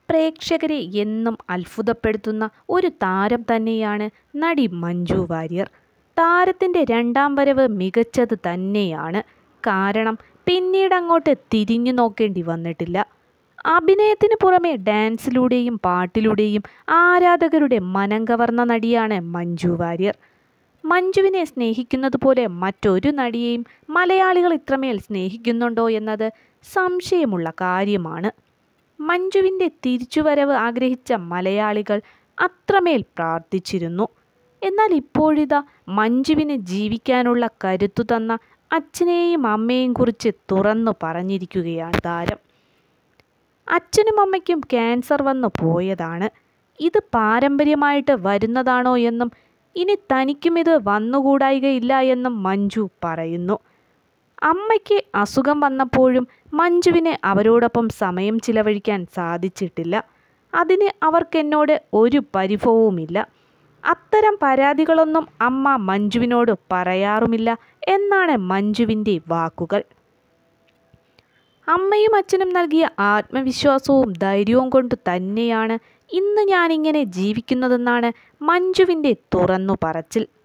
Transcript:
പ്രേക്ഷകരെ എന്നും അത്ഭുതപ്പെടുത്തുന്ന ഒരു താരം തന്നെയാണ് നടി മഞ്ജു വാര്യർ താരത്തിൻ്റെ രണ്ടാം വരവ് മികച്ചത് തന്നെയാണ് കാരണം പിന്നീട് അങ്ങോട്ട് തിരിഞ്ഞു നോക്കേണ്ടി വന്നിട്ടില്ല അഭിനയത്തിന് പുറമെ ഡാൻസിലൂടെയും പാട്ടിലൂടെയും ആരാധകരുടെ മനം കവർന്ന നടിയാണ് മഞ്ജു വാര്യർ മഞ്ജുവിനെ സ്നേഹിക്കുന്നത് പോലെ മറ്റൊരു നടിയെയും മലയാളികൾ ഇത്രമേൽ സ്നേഹിക്കുന്നുണ്ടോ എന്നത് സംശയമുള്ള കാര്യമാണ് മഞ്ജുവിൻ്റെ തിരിച്ചുവരവ് ആഗ്രഹിച്ച മലയാളികൾ അത്രമേൽ പ്രാർത്ഥിച്ചിരുന്നു എന്നാൽ ഇപ്പോഴിതാ മഞ്ജുവിന് ജീവിക്കാനുള്ള കരുത്തു തന്ന അച്ഛനെയും അമ്മയെയും കുറിച്ച് തുറന്നു പറഞ്ഞിരിക്കുകയാണ് താരം അച്ഛനും അമ്മയ്ക്കും ക്യാൻസർ വന്നു പോയതാണ് ഇത് പാരമ്പര്യമായിട്ട് വരുന്നതാണോ എന്നും ഇനി തനിക്കും ഇത് വന്നുകൂടായികയില്ല എന്നും മഞ്ജു പറയുന്നു അമ്മയ്ക്ക് അസുഖം വന്നപ്പോഴും മഞ്ജുവിന് അവരോടൊപ്പം സമയം ചിലവഴിക്കാൻ സാധിച്ചിട്ടില്ല അതിന് അവർക്കെന്നോട് ഒരു പരിഭവവുമില്ല അത്തരം പരാതികളൊന്നും അമ്മ മഞ്ജുവിനോട് പറയാറുമില്ല എന്നാണ് മഞ്ജുവിൻ്റെ വാക്കുകൾ അമ്മയും അച്ഛനും നൽകിയ ആത്മവിശ്വാസവും ധൈര്യവും കൊണ്ട് തന്നെയാണ് ഇന്ന് ഞാനിങ്ങനെ ജീവിക്കുന്നതെന്നാണ് മഞ്ജുവിൻ്റെ തുറന്നു പറച്ചിൽ